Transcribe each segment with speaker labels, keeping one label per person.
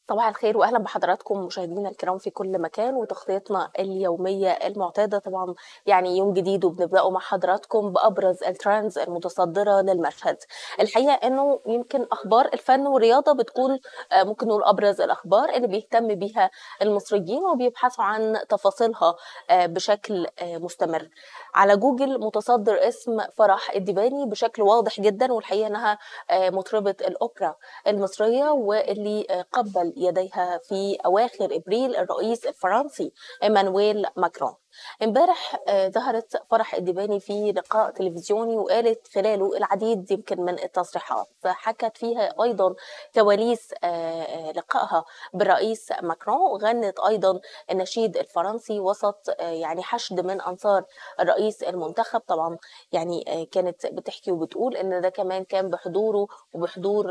Speaker 1: صباح الخير واهلا بحضراتكم مشاهدينا الكرام في كل مكان وتغطيتنا اليوميه المعتاده طبعا يعني يوم جديد وبنبداه مع حضراتكم بابرز الترندز المتصدره للمشهد. الحقيقه انه يمكن اخبار الفن والرياضه بتكون آه، ممكن نقول ابرز الاخبار اللي بيهتم بيها المصريين وبيبحثوا عن تفاصيلها آه، بشكل آه، مستمر. على جوجل متصدر اسم فرح الدباني بشكل واضح جدا والحقيقه انها مطربه الاوبرا المصريه واللي قبل يديها في أواخر إبريل الرئيس الفرنسي إيمانويل ماكرون امبارح آه، ظهرت فرح الدباني في لقاء تلفزيوني وقالت خلاله العديد يمكن من التصريحات حكت فيها ايضا كواليس آه، آه، لقائها بالرئيس ماكرون وغنت ايضا النشيد الفرنسي وسط يعني حشد من انصار الرئيس المنتخب طبعا يعني كانت بتحكي وبتقول ان ده كمان كان بحضوره وبحضور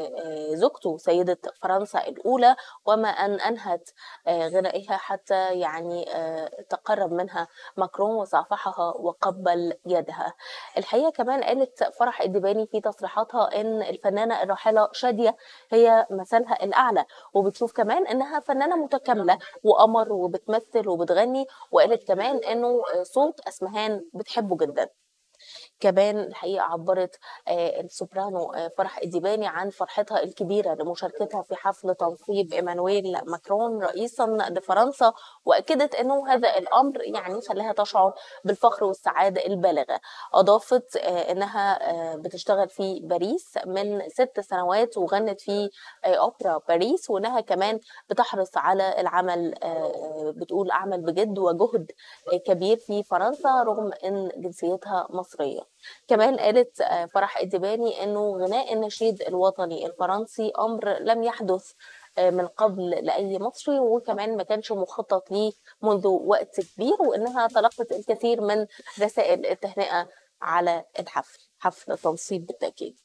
Speaker 1: زوجته سيده فرنسا الاولى وما ان انهت غنائها حتى يعني تقرب منها ماكرون وصافحها وقبل يدها الحقيقه كمان قالت فرح الدباني في تصريحاتها ان الفنانه الراحله شاديه هي مثلها الاعلى وبتشوف كمان انها فنانه متكامله وقمر وبتمثل وبتغني وقالت كمان انه صوت اسمهان بتحبه جدا كمان الحقيقه عبرت آه، السوبرانو آه، فرح الديباني عن فرحتها الكبيره لمشاركتها في حفل تنصيب ايمانويل ماكرون رئيسا لفرنسا واكدت انه هذا الامر يعني خلاها تشعر بالفخر والسعاده البالغه اضافت آه، انها بتشتغل في باريس من ست سنوات وغنت في اوبرا باريس وانها كمان بتحرص على العمل بتقول اعمل بجد وجهد كبير في فرنسا رغم ان جنسيتها مصريه كمان قالت آه، فرح الدباني انه غناء النشيد الوطني الفرنسي امر لم يحدث آه، من قبل لاي مصري وكمان ما كانش مخطط ليه منذ وقت كبير وانها تلقت الكثير من رسائل التهنئه على الحفل حفل تنصيب بالتاكيد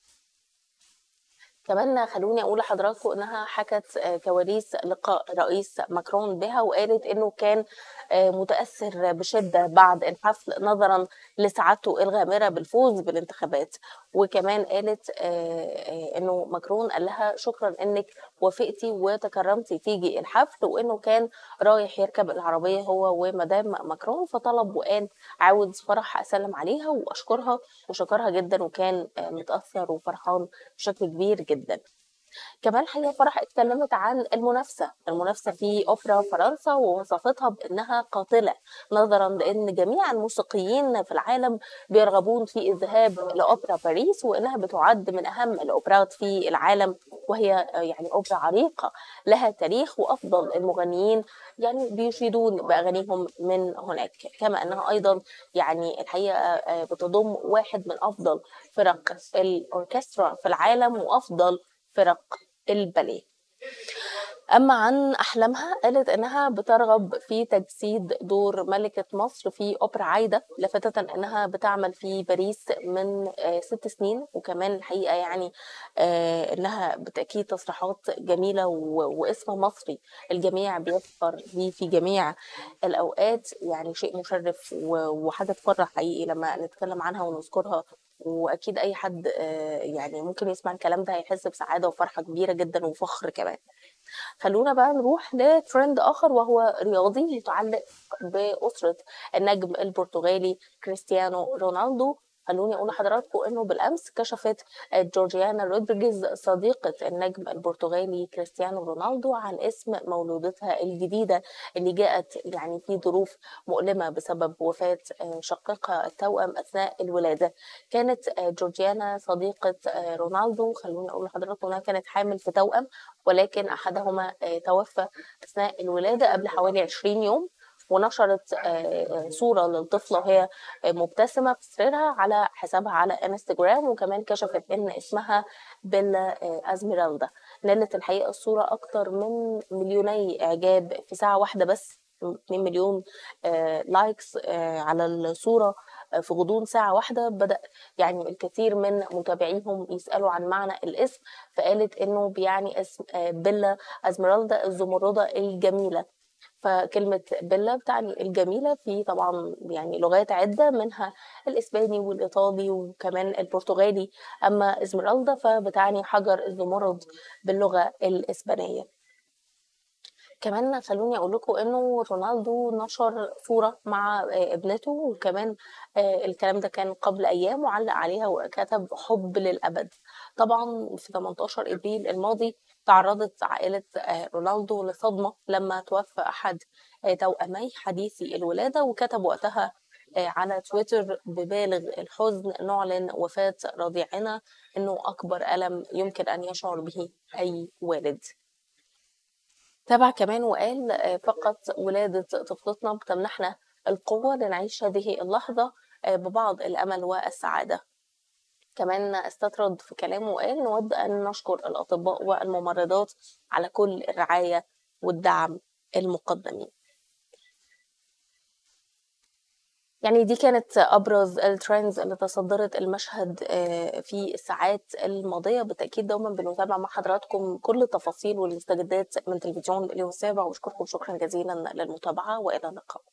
Speaker 1: كمان خلوني اقول لحضراتكم انها حكت آه، كواليس لقاء رئيس ماكرون بها وقالت انه كان آه، متاثر بشده بعد الحفل نظرا لسعادته الغامره بالفوز بالانتخابات وكمان قالت آه، انه ماكرون قال لها شكرا انك وافقتي وتكرمتي تيجي الحفل وانه كان رايح يركب العربيه هو ومدام ماكرون فطلب وقال عاوز فرح اسلم عليها واشكرها وشكرها جدا وكان متاثر وفرحان بشكل كبير جدا كمان الحقيقه فرح اتكلمت عن المنافسه المنافسه في اوبرا فرنسا ووصفتها بانها قاتله نظرا لان جميع الموسيقيين في العالم بيرغبون في الذهاب لاوبرا باريس وانها بتعد من اهم الاوبرات في العالم وهي يعني اوبرا عريقه لها تاريخ وافضل المغنيين يعني بيشيدون باغانيهم من هناك كما انها ايضا يعني الحقيقه بتضم واحد من افضل فرق الاوركسترا في العالم وافضل فرق الباليه أما عن أحلامها قالت إنها بترغب في تجسيد دور ملكة مصر في أوبرا عايدة لفتة إنها بتعمل في باريس من آه، ست سنين وكمان الحقيقة يعني آه، إنها بالتأكيد تصريحات جميلة واسم مصري الجميع بيفخر بيه في جميع الأوقات يعني شيء مشرف وحاجة تفرح حقيقي لما نتكلم عنها ونذكرها واكيد اي حد آه، يعني ممكن يسمع الكلام ده هيحس بسعاده وفرحه كبيره جدا وفخر كمان خلونا بقى نروح لترند اخر وهو رياضي متعلق باسره النجم البرتغالي كريستيانو رونالدو خلوني اقول لحضراتكم انه بالامس كشفت جورجيانا رودريجيز صديقه النجم البرتغالي كريستيانو رونالدو عن اسم مولودتها الجديده اللي جاءت يعني في ظروف مؤلمه بسبب وفاه شقيقها التوأم اثناء الولاده كانت جورجيانا صديقه رونالدو خلوني اقول لحضراتكم انها كانت حامل في توأم ولكن احدهما توفى اثناء الولاده قبل حوالي 20 يوم ونشرت آه، آه، صورة للطفلة وهي مبتسمة في سريرها على حسابها على انستجرام وكمان كشفت ان اسمها بيلا آه، ازميرالدا نالت الحقيقة الصورة اكتر من مليوني اعجاب في ساعة واحدة بس 2 مليون لايكس على الصورة في غضون ساعة واحدة بدأ يعني الكثير من متابعيهم يسألوا عن معنى الاسم فقالت انه بيعني اسم بيلا ازميرالدا الزمردة الجميلة فكلمة بيلا بتعني الجميلة في طبعا يعني لغات عدة منها الإسباني والإيطالي وكمان البرتغالي أما إزمرالدا فبتعني حجر الزمرد باللغة الإسبانية كمان خلّوني أقول لكم إنه رونالدو نشر صورة مع آآ ابنته، وكمان آآ الكلام ده كان قبل أيام وعلّق عليها وكتب حُب للأبد. طبعًا في 18 إبريل الماضي تعرّضت عائلة آآ رونالدو لصدمة لمّا توفى أحد آآ توأمي حديثي الولادة، وكتب وقتها آآ على تويتر ببالغ الحزن نعلن وفاة رضيعنا إنه أكبر ألم يمكن أن يشعر به أي والد. تابع كمان وقال آآ فقط ولادة طفلتنا بتمنحنا القوة لنعيش هذه اللحظة آآ ببعض الأمل والسعادة. كمان استطرد في كلامه وقال نود أن نشكر الأطباء والممرضات على كل الرعاية والدعم المقدمين. يعني دي كانت أبرز الtrends اللي تصدرت المشهد آآ في الساعات الماضية، بالتأكيد دومًا بنتابع مع حضراتكم كل التفاصيل والمستجدات من تلفزيون اليوم السابع، وباشكركم شكرًا جزيلًا للمتابعة وإلى اللقاء.